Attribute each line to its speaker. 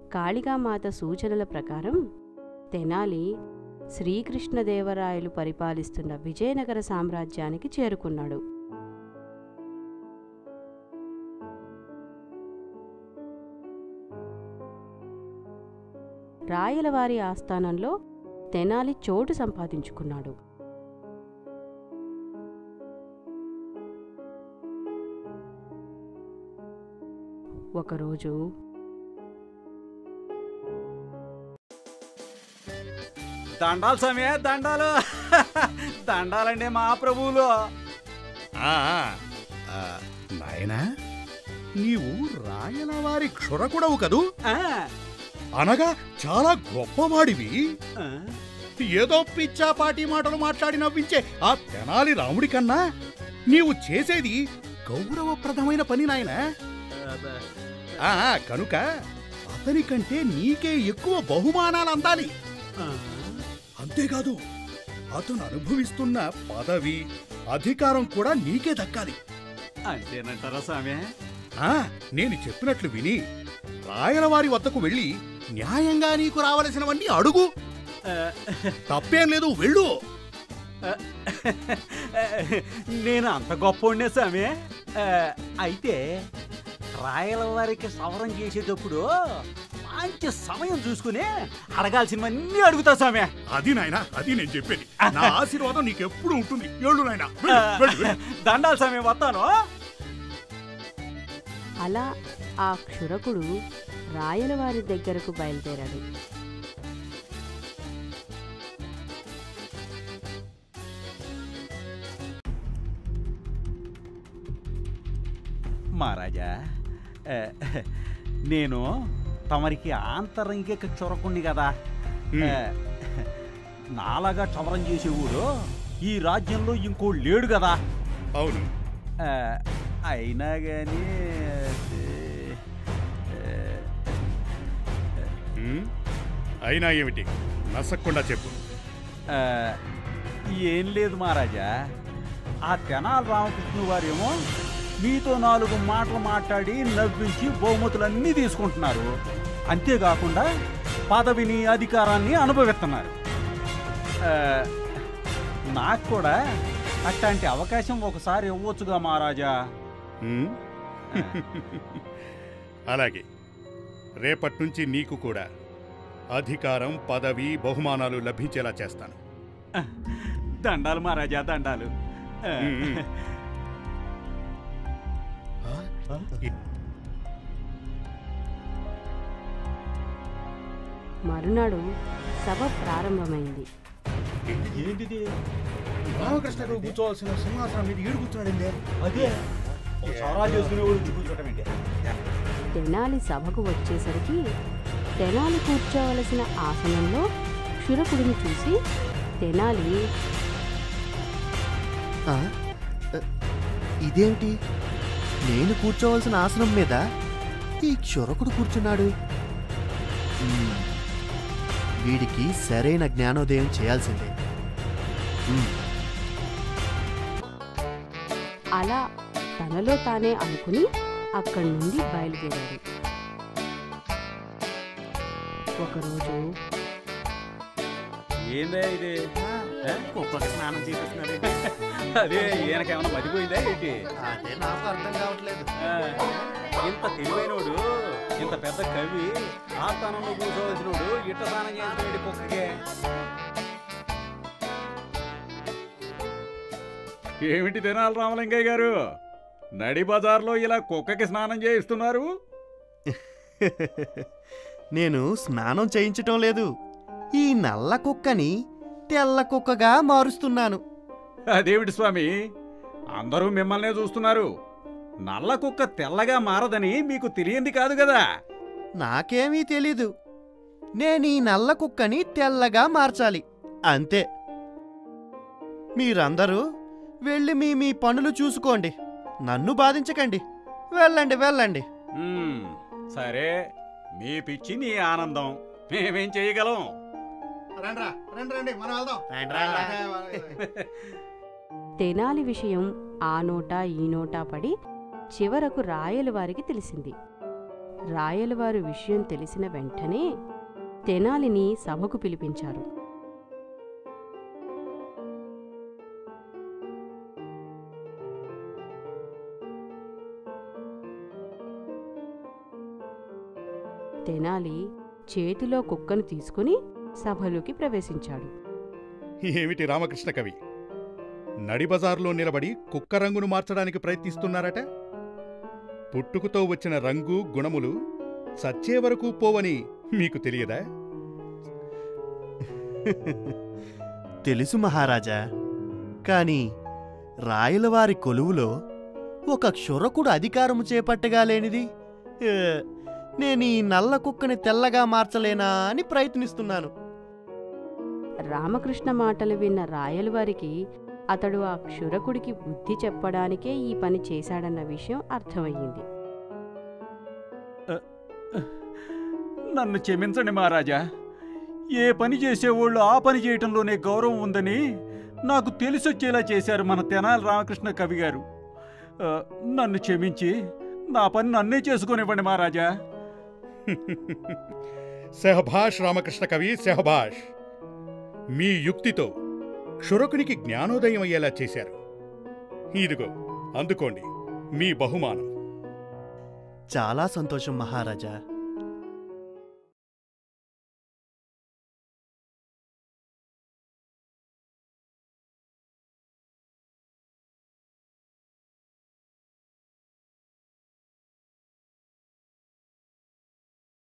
Speaker 1: కాళికామాత సూచనల ప్రకారం తెనాలి శ్రీకృష్ణదేవరాయలు పరిపాలిస్తున్న విజయనగర సామ్రాజ్యానికి చేరుకున్నాడు రాయలవారి ఆస్థానంలో తెనాలి చోటు సంపాదించుకున్నాడు ఒకరోజు
Speaker 2: దండాలు సమయ దండాలు దండాలండి మా ప్రభువులు
Speaker 3: ఆ, ఆ, నాయనా నీవు రాయలవారి క్షురకుడవు కదూ
Speaker 2: ఆ,
Speaker 3: అనగా చాలా గొప్పవాడివి
Speaker 2: ఆ,
Speaker 3: ఏదో పిచ్చాపాటి మాటలు మాట్లాడి నవ్వించే ఆ తెనాలి రాముడి కన్నా నీవు చేసేది గౌరవప్రదమైన పని నాయనా
Speaker 2: అబ్బా.
Speaker 3: ఆ, కనుక అతని కంటే నీకే ఎక్కువ బహుమానాలు అందాలి
Speaker 2: ఆ,
Speaker 3: అంతేకాదు అతను అనుభవిస్తున్న పదవి అధికారం కూడా నీకే దక్కాలి
Speaker 2: అంతేనంటారా స్వామి
Speaker 3: ఆ నేను చెప్పినట్లు విని రాయలవారి వద్దకు వెళ్ళి న్యాయంగా నీకు రావలసినవన్నీ అడుగు
Speaker 2: ఆ,
Speaker 3: తప్పేం లేదు వెళ్ళు
Speaker 2: నేను అంత గొప్ప స్వామి ఆ, అయితే రాయల వారికి సవరం చేసేటప్పుడు మంచి సమయం చూసుకుని అడగాల్సినవన్నీ అడుగుతా స్వామి
Speaker 3: అది నాయనా అది నేను చెప్పేది నా ఆశీర్వాదం నీకెప్పుడు ఉంటుంది ఏళ్ళు నాయనా వెళ్ళు, వెళ్ళు, వెళ్ళు.
Speaker 2: దండాలు స్వామి వస్తాను
Speaker 1: అలా ఆ క్షురకుడు రాయలవారి దగ్గరకు బయలుదేరాడు
Speaker 2: మహారాజా ఆ, నేను తమరికి ఆంతరంగిక చొరకుండి కదా
Speaker 3: హ్మ్.
Speaker 2: ఆ, నాలాగా చవరం చేసేవాడు ఈ రాజ్యంలో ఇంకో లేడు కదా
Speaker 3: అవును
Speaker 2: ఆ, అయినా కానీ
Speaker 3: హ్మ్? అయినా ఏమిటి నసక్కుండా చెప్పు
Speaker 2: ఏం లేదు మహారాజా ఆ తెనాలి రామకృష్ణ వారేమో మీతో నాలుగు మాటలు మాట్లాడి నవ్వించి బహుమతులన్నీ తీసుకుంటున్నారు అంతేకాకుండా పదవిని అధికారాన్ని అనుభవిస్తున్నారు ఆ, నాకు కూడా అట్లాంటి అవకాశం ఒకసారి ఇవ్వచ్చుగా మహారాజా
Speaker 3: హ్మ్? అలాగే రేపటి నుంచి నీకు కూడా అధికారం పదవి బహుమానాలు లభించేలా చేస్తాను
Speaker 2: దండాలు మహారాజా దండాలు ఆ,
Speaker 3: హ్మ్.
Speaker 1: మరునాడు సభ ప్రారంభమైంది
Speaker 2: ఏంటిది
Speaker 3: రామకృష్ణ గారు కూర్చోవలసిన సింహాసనం మీద ఈడు కూర్చున్నాడండి
Speaker 2: అదే స్వరాజ్ చేసుకునేవాడు కూర్చోటం ఏంటి
Speaker 1: తెనాలి సభకు వచ్చేసరికి తెనాలి కూర్చోవలసిన ఆసనంలో క్షురకుడిని చూసి తెనాలి
Speaker 4: ఆ? అ, ఇదేంటి నేను కూర్చోవలసిన ఆసనం మీద ఈ క్షురకుడు కూర్చున్నాడు మ్మ్. వీడికి సరైన జ్ఞానోదయం చేయాల్సిందే మ్మ్.
Speaker 1: అలా తనలో తానే అనుకుని అక్కడి నుండి బయలుదేరాడు ఒకరోజు
Speaker 2: ఏందే ఇది ఏ?
Speaker 4: కుక్కకి స్నానం చేపిస్తున్నాడు
Speaker 2: అదే ఈయనకేమన్నా మతిపోయిందా ఏంటి
Speaker 4: అదే నాకు అర్థం కావట్లేదు
Speaker 2: ఆ, ఇంత తెలివైనోడు ఇంత పెద్ద కవి ఆ స్థానంలో కూర్చోవలసినోడు ఇట్ట స్నానం చేస్తున్నాడు కుక్కకే ఏమిటి తినాలి రామలింగయ్య గారు నడి బజార్లో ఇలా కుక్కకి స్నానం చేయిస్తున్నారు
Speaker 4: నేను స్నానం చేయించటం లేదు ఈ నల్ల కుక్కని తెల్ల కుక్కగా మారుస్తున్నాను
Speaker 2: అదేమిటి స్వామి అందరూ మిమ్మల్నే చూస్తున్నారు నల్ల కుక్క తెల్లగా మారదని మీకు తెలియంది కాదు కదా
Speaker 4: నాకేమీ తెలీదు నేను ఈ నల్ల కుక్కని తెల్లగా మార్చాలి అంతే మీరందరూ వెళ్ళి మీ మీ పనులు చూసుకోండి నన్ను బాధించకండి వెళ్ళండి వెళ్ళండి
Speaker 2: మ్మ్, సరే మీ పిచ్చి నీ ఆనందం మేమేం చేయగలం
Speaker 3: రండి రండి రండి మనం వెళ్దాం
Speaker 1: తెనాలి విషయం ఆ నోటా ఈ నోటా పడి చివరకు రాయల వారికి తెలిసింది రాయలవారు విషయం తెలిసిన వెంటనే తెనాలిని సభకు పిలిపించారు తెనాలి చేతిలో కుక్కను తీసుకుని సభలోకి ప్రవేశించాడు
Speaker 3: ఏమిటి రామకృష్ణ కవి నడిబజార్లో నిలబడి కుక్క రంగును మార్చడానికి ప్రయత్నిస్తున్నారట పుట్టుకతో వచ్చిన రంగు గుణములు చచ్చే వరకు పోవని మీకు తెలియదా
Speaker 4: తెలుసు మహారాజా కాని రాయలవారి కొలువులో ఒక క్షురకుడు అధికారము చేపట్టగా లేనిది ఏ, నేను ఈ నల్ల కుక్కని తెల్లగా మార్చలేనా అని ప్రయత్నిస్తున్నాను
Speaker 1: రామకృష్ణ మాటలు విన్న రాయలవారికి అతడు ఆ క్షురకుడికి బుద్ధి చెప్పడానికే ఈ పని చేశాడన్న విషయం అర్థమయ్యింది
Speaker 2: నన్ను క్షమించండి మహారాజా ఏ పని చేసేవాళ్ళు ఆ పని చేయటంలోనే గౌరవం ఉందని నాకు తెలిసొచ్చేలా చేశారు మన తెనాలి రామకృష్ణ కవి గారు ఆ, నన్ను క్షమించి నా పని నన్నే చేసుకునివ్వండి మహారాజా
Speaker 3: సెహభాష్ రామకృష్ణ కవి సెహభాష్ మీ యుక్తితో క్షురకునికి జ్ఞానోదయం అయ్యేలా చేశారు ఇదిగో అందుకోండి మీ బహుమానం
Speaker 4: చాలా సంతోషం మహారాజా